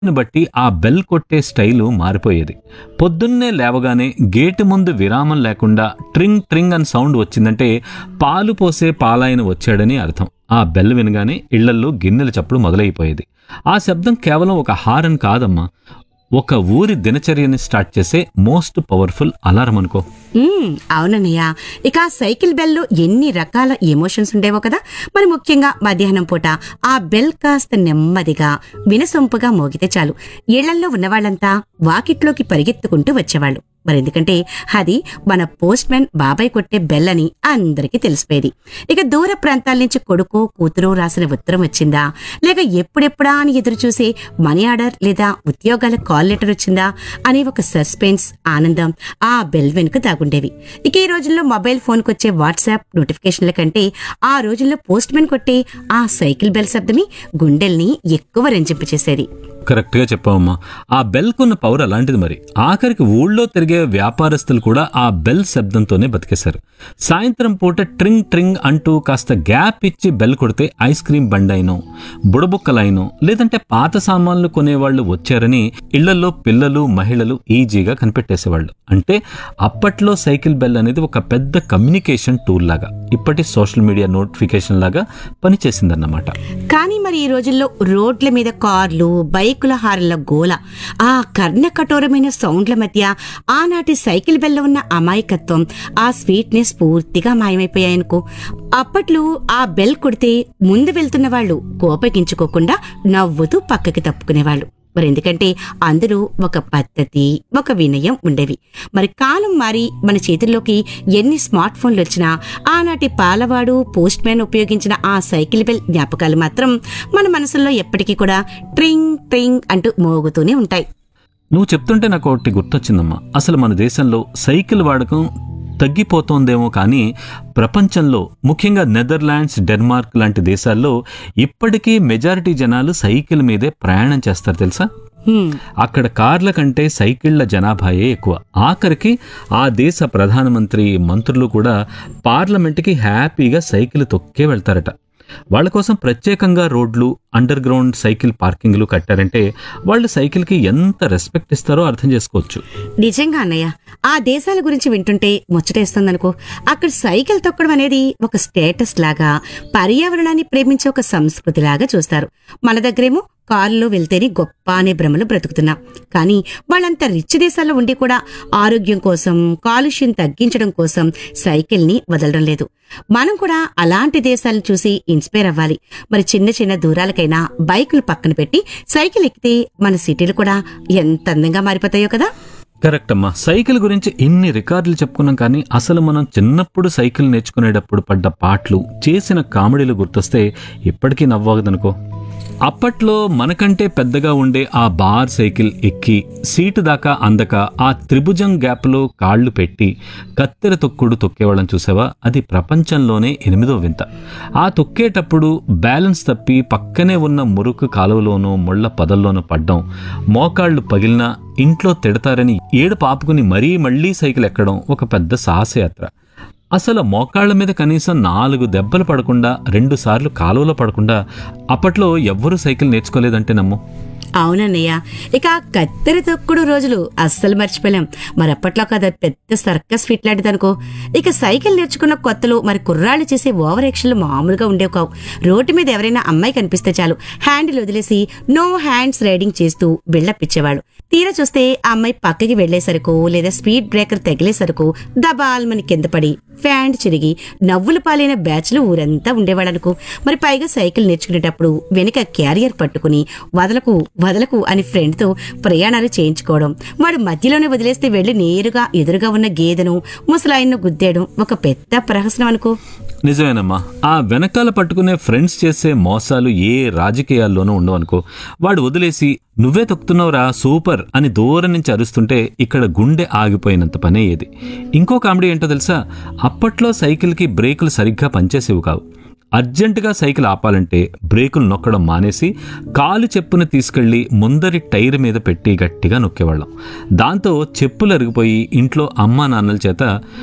ని బట్టి ఆ బెల్ కొట్టే స్టైలు మారిపోయేది పొద్దున్నే లేవగానే గేటు ముందు విరామం లేకుండా ట్రింగ్ ట్రింగ్ అని సౌండ్ వచ్చిందంటే పాలు పోసే పాలాయన వచ్చాడని అర్థం ఆ బెల్ వినగానే ఇళ్లల్లో గిన్నెల చప్పుడు మొదలైపోయేది ఆ శబ్దం కేవలం ఒక హారన్ కాదమ్మా ఒక ఊరి దినచర్యని స్టార్ట్ చేసే మోస్ట్ పవర్ఫుల్ అలారం అనుకో మ్మ్, అవునన్నయ్య ఇక ఆ సైకిల్ బెల్లో ఎన్ని రకాల ఎమోషన్స్ ఉండేవో కదా మరి ముఖ్యంగా మధ్యాహ్నం పూట ఆ బెల్ కాస్త నెమ్మదిగా వినసొంపుగా మోగితే చాలు ఇళ్లల్లో ఉన్నవాళ్లంతా వాకిట్లోకి పరిగెత్తుకుంటూ వచ్చేవాళ్ళు మరి ఎందుకంటే అది మన పోస్ట్ మ్యాన్ బాబాయ్ కొట్టే బెల్ అని అందరికీ తెలిసిపోయేది ఇక దూర ప్రాంతాల నుంచి కొడుకు కూతురు రాసిన ఉత్తరం వచ్చిందా లేక ఎప్పుడెప్పుడా అని ఎదురు చూసే మనీ ఆర్డర్ లేదా ఉద్యోగాల కాల్ లెటర్ వచ్చిందా అనే ఒక సస్పెన్స్ ఆనందం ఆ బెల్ వెనుక దాగుండేవి ఇక ఈ రోజుల్లో మొబైల్ ఫోన్కి వచ్చే వాట్సాప్ నోటిఫికేషన్ల కంటే ఆ రోజుల్లో పోస్ట్ మ్యాన్ కొట్టే ఆ సైకిల్ బెల్ శబ్దమే గుండెల్ని ఎక్కువ రంజింపచేసేది కరెక్ట్గా చెప్పావమ్మా ఆ బెల్కున్న పవర్ అలాంటిది మరి ఆఖరికి ఊళ్ళో తిరిగే వ్యాపారస్తులు కూడా ఆ బెల్ శబ్దంతోనే బతికేశారు సాయంత్రం పూట ట్రింగ్ ట్రింగ్ అంటూ కాస్త గ్యాప్ ఇచ్చి బెల్ కొడితే ఐస్ క్రీమ్ బండైనో బుడబుక్కలైనో లేదంటే పాత సామాన్లు కొనేవాళ్ళు వచ్చారని ఇళ్లలో పిల్లలు మహిళలు ఈజీగా కనిపెట్టేసేవాళ్ళు అంటే అప్పట్లో సైకిల్ బెల్ అనేది ఒక పెద్ద కమ్యూనికేషన్ టూల్ లాగా ఇప్పటి సోషల్ మీడియా నోటిఫికేషన్ లాగా పనిచేసిందన్నమాట కానీ మరి ఈ రోజుల్లో రోడ్ల మీద కార్లు బైకుల హారల గోల ఆ కర్ణ కఠోరమైన సౌండ్ల మధ్య ఆనాటి సైకిల్ బెల్ల ఉన్న అమాయకత్వం ఆ స్వీట్నెస్ పూర్తిగా మాయమైపోయాయనుకో అప్పట్లో ఆ బెల్ కొడితే ముందు వెళ్తున్న వాళ్ళు కోపగించుకోకుండా నవ్వుతూ పక్కకి తప్పుకునేవాళ్ళు మరి ఎందుకంటే అందరూ ఒక పద్ధతి ఒక వినయం ఉండేవి మరి కాలం మారి మన చేతుల్లోకి ఎన్ని స్మార్ట్ ఫోన్లు వచ్చినా ఆనాటి పాలవాడు పోస్ట్ మ్యాన్ ఉపయోగించిన ఆ సైకిల్ బెల్ జ్ఞాపకాలు మాత్రం మన మనసుల్లో ఎప్పటికీ కూడా ట్రింగ్ ట్రింగ్ అంటూ మోగుతూనే ఉంటాయి నువ్వు చెప్తుంటే నాకు ఒకటి గుర్తొచ్చిందమ్మా అసలు మన దేశంలో సైకిల్ వాడకం తగ్గిపోతోందేమో కానీ ప్రపంచంలో ముఖ్యంగా నెదర్లాండ్స్ డెన్మార్క్ లాంటి దేశాల్లో ఇప్పటికీ మెజారిటీ జనాలు సైకిల్ మీదే ప్రయాణం చేస్తారు తెలుసా హ్మ్. అక్కడ కార్ల కంటే సైకిళ్ల జనాభాయే ఎక్కువ ఆఖరికి ఆ దేశ ప్రధానమంత్రి మంత్రులు కూడా పార్లమెంట్కి హ్యాపీగా సైకిల్ తొక్కే వెళ్తారట వాళ్ళ కోసం ప్రత్యేకంగా రోడ్లు అండర్ గ్రౌండ్ సైకిల్ పార్కింగ్లు కట్టారంటే వాళ్ళు సైకిల్కి ఎంత రెస్పెక్ట్ ఇస్తారో అర్థం చేసుకోవచ్చు నిజంగా అన్నయ్య ఆ దేశాల గురించి వింటుంటే ముచ్చటేస్తుందనుకో అక్కడ సైకిల్ తొక్కడం అనేది ఒక స్టేటస్ లాగా పర్యావరణాన్ని ప్రేమించే ఒక సంస్కృతి లాగా చూస్తారు మన దగ్గరేమో కారులో వెళ్తేనే గొప్ప అనే భ్రమలు బ్రతుకుతున్నాం కానీ వాళ్ళంత రిచ్ దేశాల్లో ఉండి కూడా ఆరోగ్యం కోసం కాలుష్యం తగ్గించడం కోసం సైకిల్ ని వదలడం లేదు మనం కూడా అలాంటి దేశాలను చూసి ఇన్స్పైర్ అవ్వాలి మరి చిన్న చిన్న దూరాలకైనా బైకులు పక్కన పెట్టి సైకిల్ ఎక్కితే మన సిటీలు కూడా ఎంత అందంగా మారిపోతాయో కదా కరెక్ట్ అమ్మా సైకిల్ గురించి ఇన్ని రికార్డులు చెప్పుకున్నాం కానీ అసలు మనం చిన్నప్పుడు సైకిల్ నేర్చుకునేటప్పుడు పడ్డ పాటలు చేసిన కామెడీలు గుర్తొస్తే ఇప్పటికీ నవ్వగదనుకో అప్పట్లో మనకంటే పెద్దగా ఉండే ఆ బార్ సైకిల్ ఎక్కి సీటు దాకా అందక ఆ త్రిభుజం గ్యాప్లో కాళ్ళు పెట్టి కత్తెర తొక్కుడు తొక్కేవాళ్ళని చూసావా అది ప్రపంచంలోనే ఎనిమిదో వింత ఆ తొక్కేటప్పుడు బ్యాలెన్స్ తప్పి పక్కనే ఉన్న మురుకు కాలువలోనూ ముళ్ళ పొదల్లోనూ పడ్డం మోకాళ్ళు పగిలినా ఇంట్లో తిడతారని ఏడు పాపుకుని మరీ మళ్ళీ సైకిల్ ఎక్కడం ఒక పెద్ద సాహసయాత్ర అసలు మోకాళ్ళ మీద కనీసం నాలుగు దెబ్బలు పడకుండా రెండు సార్లు కాలువలో పడకుండా అప్పట్లో ఎవ్వరూ సైకిల్ నేర్చుకోలేదంటే నమ్ము అవునన్నయ్య ఇక ఆ కత్తెర తొక్కుడు రోజులు అస్సలు మర్చిపోలేం మరి అప్పట్లో కదా పెద్ద సర్కస్ ఫిట్ లాంటిది అనుకో ఇక సైకిల్ నేర్చుకున్న కొత్తలో మరి కుర్రాళ్ళు చేసే ఓవర్ యాక్షన్లు మామూలుగా ఉండేవి కావు రోడ్డు మీద ఎవరైనా అమ్మాయి కనిపిస్తే చాలు హ్యాండిల్ వదిలేసి నో హ్యాండ్స్ రైడింగ్ చేస్తూ బిల్డప్ ఇచ్చేవాళ్ళు తీరా చూస్తే ఆ అమ్మాయి పక్కకి వెళ్లేసరికి లేదా స్పీడ్ బ్రేకర్ తగిలేసరికి దబాల్మని కింద పడి ఫ్యాండ్ చిరిగి నవ్వులు పాలైన బ్యాచ్లు ఊరంతా ఉండేవాళ్ళనుకో మరి పైగా సైకిల్ నేర్చుకునేటప్పుడు వెనుక క్యారియర్ పట్టుకుని వదలకు వదలకు అని ఫ్రెండ్తో ప్రయాణాలు చేయించుకోవడం వాడు మధ్యలోనే వదిలేస్తే వెళ్లి నేరుగా ఎదురుగా ఉన్న గేదెను ముసలాయన్ను గుద్దేయడం ఒక పెద్ద ప్రహసనం అనుకో నిజమేనమ్మా ఆ వెనకాల పట్టుకునే ఫ్రెండ్స్ చేసే మోసాలు ఏ రాజకీయాల్లోనూ ఉండవనుకో వాడు వదిలేసి నువ్వే తొక్కుతున్నావురా సూపర్ అని దూరం నుంచి అరుస్తుంటే ఇక్కడ గుండె ఆగిపోయినంత పని అయ్యేది ఇంకో కామెడీ ఏంటో తెలుసా అప్పట్లో సైకిల్కి బ్రేకులు సరిగ్గా పనిచేసేవి కావు అర్జెంటుగా సైకిల్ ఆపాలంటే బ్రేకులు నొక్కడం మానేసి కాలు చెప్పును తీసుకెళ్లి ముందరి టైర్ మీద పెట్టి గట్టిగా నొక్కేవాళ్ళం దాంతో చెప్పులు అరిగిపోయి ఇంట్లో అమ్మా నాన్నల చేత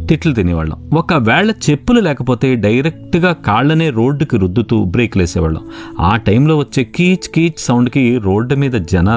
తిట్లు తినేవాళ్ళం ఒకవేళ చెప్పులు లేకపోతే డైరెక్ట్గా కాళ్ళనే రోడ్డుకి రుద్దుతూ బ్రేక్లు వేసేవాళ్ళం ఆ టైంలో వచ్చే కీచ్ కీచ్ సౌండ్కి రోడ్డు మీద జనాలు